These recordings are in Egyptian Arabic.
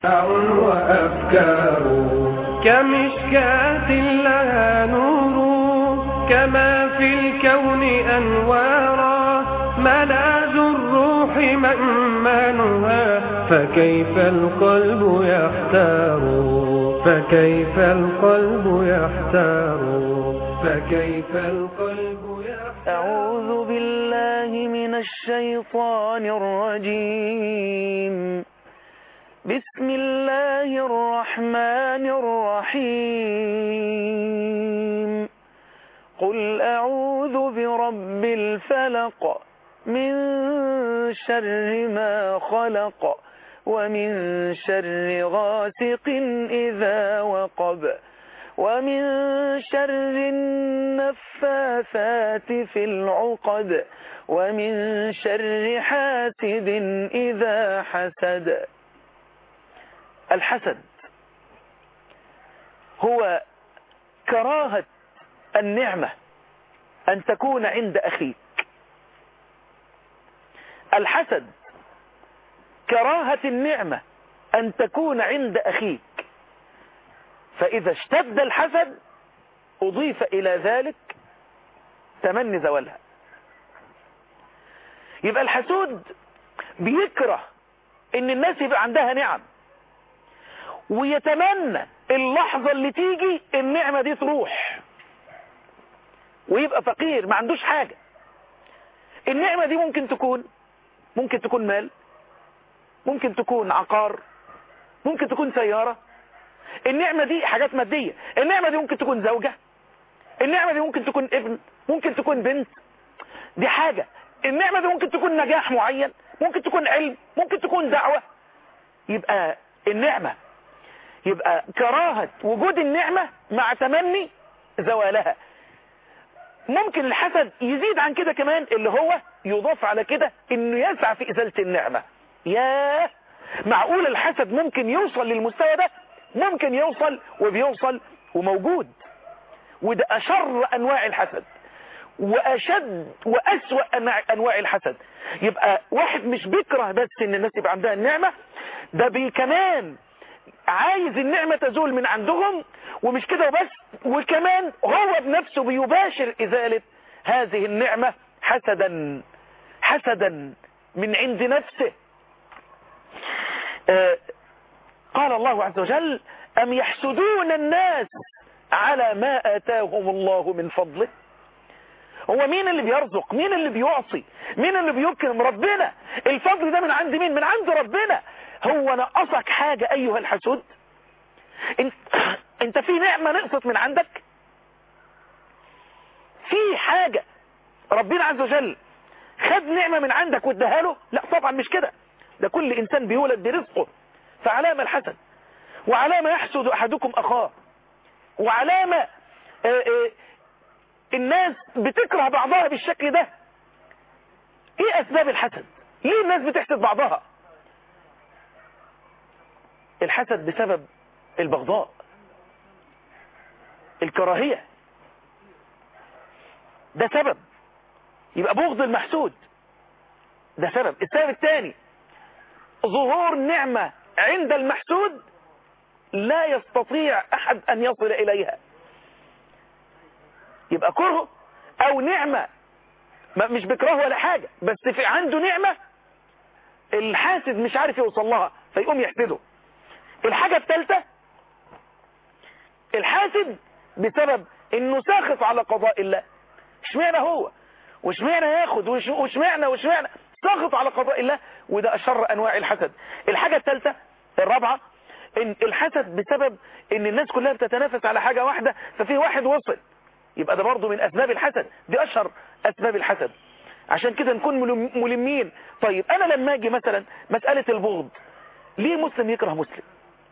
وأفكار كمشكاة لها نور كما في الكون أنوارا ملاذ الروح مأمانها فكيف القلب يحتار فكيف القلب يحتار فكيف القلب يحتار أعوذ بالله من الشيطان الرجيم بسم الله الرحمن الرحيم قل أعوذ برب الفلق من شر ما خلق ومن شر غاسق إذا وقب ومن شر النفاثات في العقد ومن شر حاسد إذا حسد الحسد هو كراهة النعمة أن تكون عند أخيك الحسد كراهة النعمة أن تكون عند أخيك فإذا اشتد الحسد أضيف إلى ذلك تمني زوالها يبقى الحسود بيكره ان الناس يبقى عندها نعم ويتمنى اللحظة اللي تيجي النعمة دي تروح ويبقى فقير ما عندوش حاجة النعمة دي ممكن تكون ممكن تكون مال ممكن تكون عقار ممكن تكون سيارة النعمة دي حاجات مادية النعمة دي ممكن تكون زوجة النعمة دي ممكن تكون ابن ممكن تكون بنت دي حاجة النعمة دي ممكن تكون نجاح معين ممكن تكون علم ممكن تكون دعوة يبقى النعمة يبقى كراهة وجود النعمة مع تمني زوالها ممكن الحسد يزيد عن كده كمان اللي هو يضاف على كده انه يسعى في ازالة النعمة ياه معقول الحسد ممكن يوصل للمستوى ده ممكن يوصل وبيوصل وموجود وده اشر انواع الحسد واشد واسوأ انواع الحسد يبقى واحد مش بيكره بس ان الناس يبقى عندها النعمة ده بي كمان عايز النعمة تزول من عندهم ومش كده وبس وكمان هو بنفسه بيباشر ازالة هذه النعمة حسدا حسدا من عند نفسه آه قال الله عز وجل أم يحسدون الناس على ما آتاهم الله من فضله هو مين اللي بيرزق مين اللي بيعصي مين اللي بيكرم ربنا الفضل ده من عند مين من عند ربنا هو نقصك حاجة أيها الحسود انت, انت في نعمة نقصت من عندك في حاجة ربنا عز وجل خد نعمة من عندك واداها له لا طبعا مش كده ده كل إنسان بيولد برزقه فعلامة الحسد وعلامة يحسد أحدكم أخاه وعلامة آآ آآ الناس بتكره بعضها بالشكل ده ايه اسباب الحسد ليه الناس بتحسد بعضها الحسد بسبب البغضاء الكراهية ده سبب يبقى بغض المحسود ده سبب السبب الثاني ظهور نعمة عند المحسود لا يستطيع احد ان يصل اليها يبقى كره او نعمة مش بكره ولا حاجة بس في عنده نعمة الحاسد مش عارف يوصل لها فيقوم يحسده الحاجة الثالثة الحاسد بسبب انه ساخط على قضاء الله اشمعنى هو واشمعنى ياخد واشمعنى واشمعنى ساخط على قضاء الله وده اشر انواع الحسد الحاجة الثالثة الرابعة ان الحسد بسبب ان الناس كلها بتتنافس على حاجة واحدة ففي واحد وصل يبقى ده برضه من أسباب الحسد دي أشهر أسباب الحسد عشان كده نكون ملمين طيب أنا لما أجي مثلا مسألة البغض ليه مسلم يكره مسلم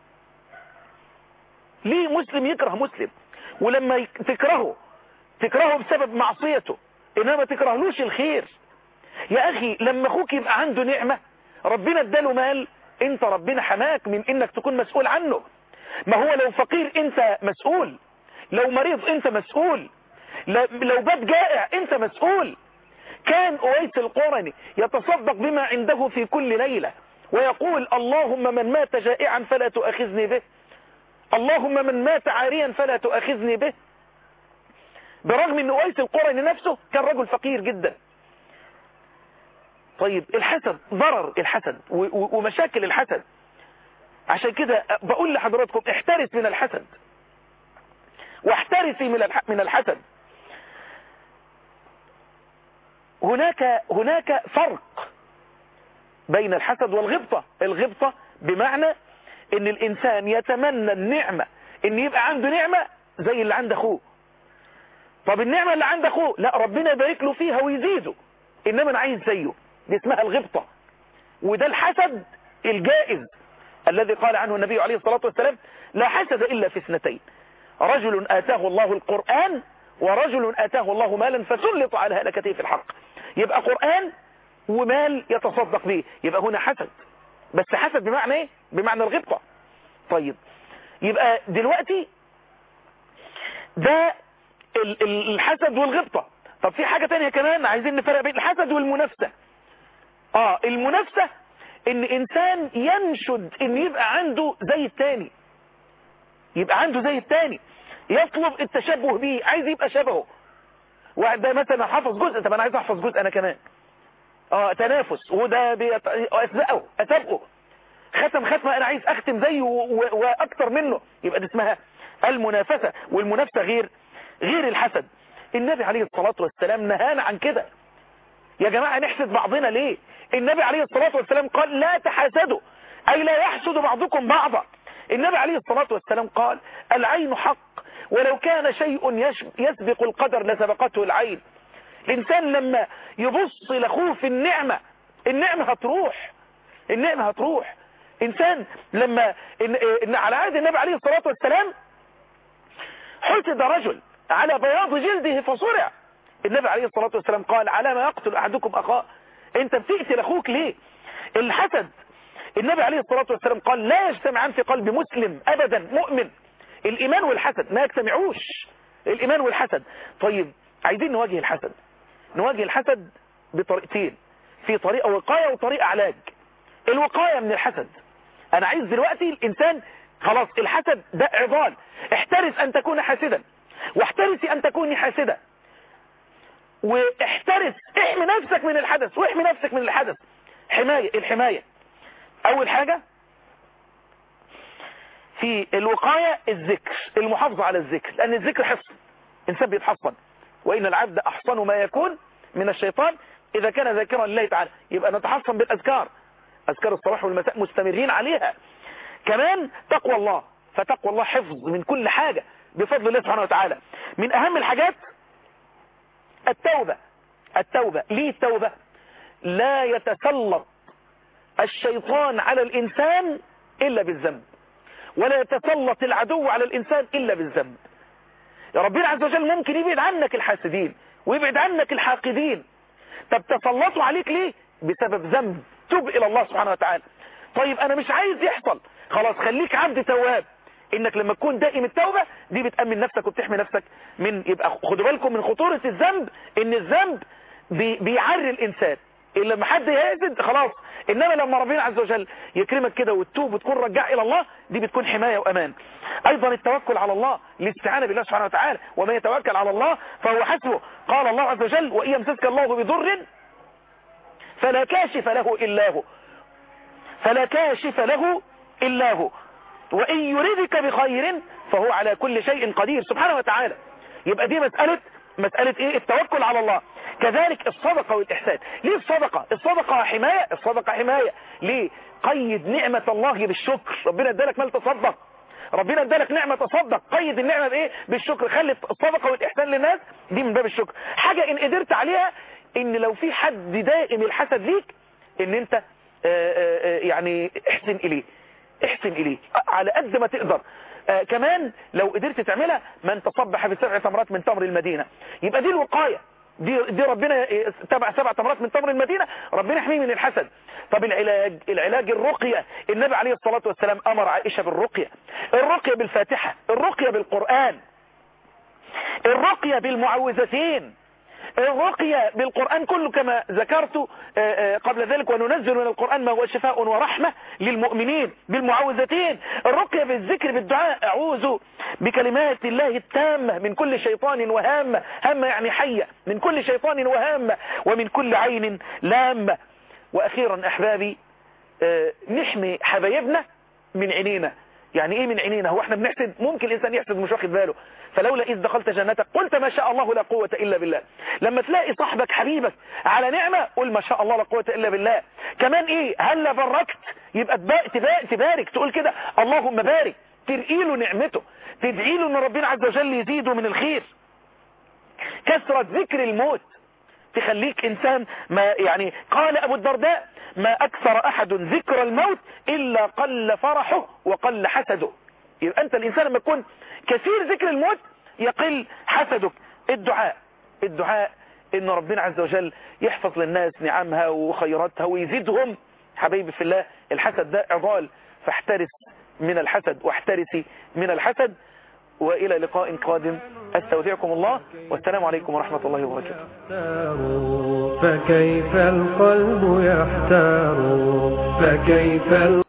ليه مسلم يكره مسلم ولما تكرهه تكرهه بسبب معصيته إنما تكرهلوش الخير يا أخي لما أخوك يبقى عنده نعمة ربنا اداله مال انت ربنا حماك من انك تكون مسؤول عنه ما هو لو فقير انت مسؤول لو مريض انت مسؤول لو بات جائع انت مسؤول كان اويس القرني يتصدق بما عنده في كل ليلة ويقول اللهم من مات جائعا فلا تؤاخذني به اللهم من مات عاريا فلا تؤاخذني به برغم ان أويس القرني نفسه كان رجل فقير جدا طيب الحسد ضرر الحسد ومشاكل الحسد عشان كده بقول لحضراتكم احترس من الحسد واحترسي من من الحسد هناك هناك فرق بين الحسد والغبطة الغبطة بمعنى ان الانسان يتمنى النعمة ان يبقى عنده نعمة زي اللي عند اخوه طب النعمة اللي عند اخوه لا ربنا يبارك له فيها ويزيده انما انا عايز زيه دي اسمها الغبطة وده الحسد الجائز الذي قال عنه النبي عليه الصلاة والسلام لا حسد الا في اثنتين رجل اتاه الله القرآن ورجل اتاه الله مالا فسلط على هلكته في الحق يبقى قرآن ومال يتصدق به يبقى هنا حسد بس حسد بمعنى ايه بمعنى الغبطة طيب يبقى دلوقتي ده الحسد والغبطة طب في حاجة تانية كمان عايزين نفرق بين الحسد والمنافسة اه المنافسة ان انسان ينشد ان يبقى عنده زي التاني يبقى عنده زي التاني يطلب التشبه بيه عايز يبقى شبهه واحد ده مثلا حفظ جزء طب انا عايز احفظ جزء انا كمان اه تنافس وده بيت... اسبقه اسابقه ختم ختمه انا عايز اختم زيه و... واكتر منه يبقى دي اسمها المنافسة والمنافسة غير غير الحسد النبي عليه الصلاة والسلام نهانا عن كده يا جماعة نحسد بعضنا ليه النبي عليه الصلاة والسلام قال لا تحاسدوا أي لا يحسد بعضكم بعضا النبي عليه الصلاة والسلام قال العين حق ولو كان شيء يسبق القدر لسبقته العين الإنسان لما يبص لأخوه في النعمة النعمة هتروح النعمة هتروح إنسان لما إن إن على عهد النبي عليه الصلاة والسلام حسد رجل على بياض جلده فصرع النبي عليه الصلاة والسلام قال على ما يقتل أحدكم أخاه أنت بتقتل أخوك ليه الحسد النبي عليه الصلاة والسلام قال لا يجتمعان في قلب مسلم أبدا مؤمن الإيمان والحسد ما يجتمعوش الإيمان والحسد طيب عايزين نواجه الحسد نواجه الحسد بطريقتين في طريقة وقاية وطريقة علاج الوقاية من الحسد أنا عايز دلوقتي الإنسان خلاص الحسد ده عضال احترس أن تكون حاسدا واحترسي أن تكوني حاسدة واحترس احمي نفسك من الحدث واحمي نفسك من الحدث حماية الحماية أول حاجة في الوقاية الذكر المحافظة على الذكر لأن الذكر حصن إنسان بيتحصن وإن العبد أحصن ما يكون من الشيطان إذا كان ذاكرا لله تعالى يبقى نتحصن بالأذكار أذكار الصباح والمساء مستمرين عليها كمان تقوى الله فتقوى الله حفظ من كل حاجة بفضل الله سبحانه وتعالى من أهم الحاجات التوبة التوبة ليه التوبة لا يتسلط الشيطان على الإنسان إلا بالذنب ولا يتسلط العدو على الإنسان إلا بالذنب يا ربنا عز وجل ممكن يبعد عنك الحاسدين ويبعد عنك الحاقدين طب تسلطوا عليك ليه بسبب ذنب تب إلى الله سبحانه وتعالى طيب أنا مش عايز يحصل خلاص خليك عبد تواب انك لما تكون دائم التوبة دي بتأمن نفسك وبتحمي نفسك من يبقى خدوا بالكم من خطورة الذنب ان الذنب بي بيعري الانسان إلا لما حد يهزد خلاص انما لما ربنا عز وجل يكرمك كده وتتوب وتكون رجع الى الله دي بتكون حماية وامان ايضا التوكل على الله الاستعانة بالله سبحانه وتعالى ومن يتوكل على الله فهو حسبه قال الله عز وجل وان يمسسك الله بضر فلا كاشف له الا هو فلا كاشف له الا هو وإن يردك بخير فهو على كل شيء قدير سبحانه وتعالى يبقى دي مسألة مسألة ايه التوكل على الله كذلك الصدقة والإحسان ليه الصدقة الصدقة حماية الصدقة حماية ليه قيد نعمة الله بالشكر ربنا ادالك مال تصدق ربنا ادالك نعمة تصدق قيد النعمة بايه بالشكر خلي الصدقة والإحسان للناس دي من باب الشكر حاجة ان قدرت عليها ان لو في حد دائم الحسد ليك ان انت آآ آآ يعني احسن اليه احسن اليه على قد ما تقدر آه كمان لو قدرت تعملها من تصبح بسبع تمرات من تمر المدينة يبقى دي الوقاية دي, دي ربنا تبع سبع تمرات من تمر المدينة ربنا يحميه من الحسد طب العلاج العلاج الرقية النبي عليه الصلاة والسلام أمر عائشة بالرقية الرقية بالفاتحة الرقية بالقرآن الرقية بالمعوذتين الرقية بالقرآن كله كما ذكرت قبل ذلك وننزل من القرآن ما هو شفاء ورحمة للمؤمنين بالمعوذتين الرقية بالذكر بالدعاء أعوذ بكلمات الله التامة من كل شيطان وهامة هامة يعني حية من كل شيطان وهامة ومن كل عين لامة وأخيرا أحبابي نحمي حبايبنا من عينينا يعني ايه من عينينا هو احنا بنحسد ممكن الانسان يحسد مش واخد باله فلولا اذ دخلت جنتك قلت ما شاء الله لا قوة الا بالله لما تلاقي صاحبك حبيبك على نعمة قل ما شاء الله لا قوة الا بالله كمان ايه هلا بركت يبقى تبارك, تبارك تقول كده اللهم بارك ترقي له نعمته تدعي له ان ربنا عز وجل يزيده من الخير كثرة ذكر الموت تخليك انسان ما يعني قال ابو الدرداء ما اكثر احد ذكر الموت الا قل فرحه وقل حسده يبقى انت الانسان لما تكون كثير ذكر الموت يقل حسدك الدعاء الدعاء ان ربنا عز وجل يحفظ للناس نعمها وخيراتها ويزيدهم حبيبي في الله الحسد ده عضال فاحترس من الحسد واحترسي من الحسد وإلى لقاء قادم أستودعكم الله والسلام عليكم ورحمة الله وبركاته فكيف القلب يحتار فكيف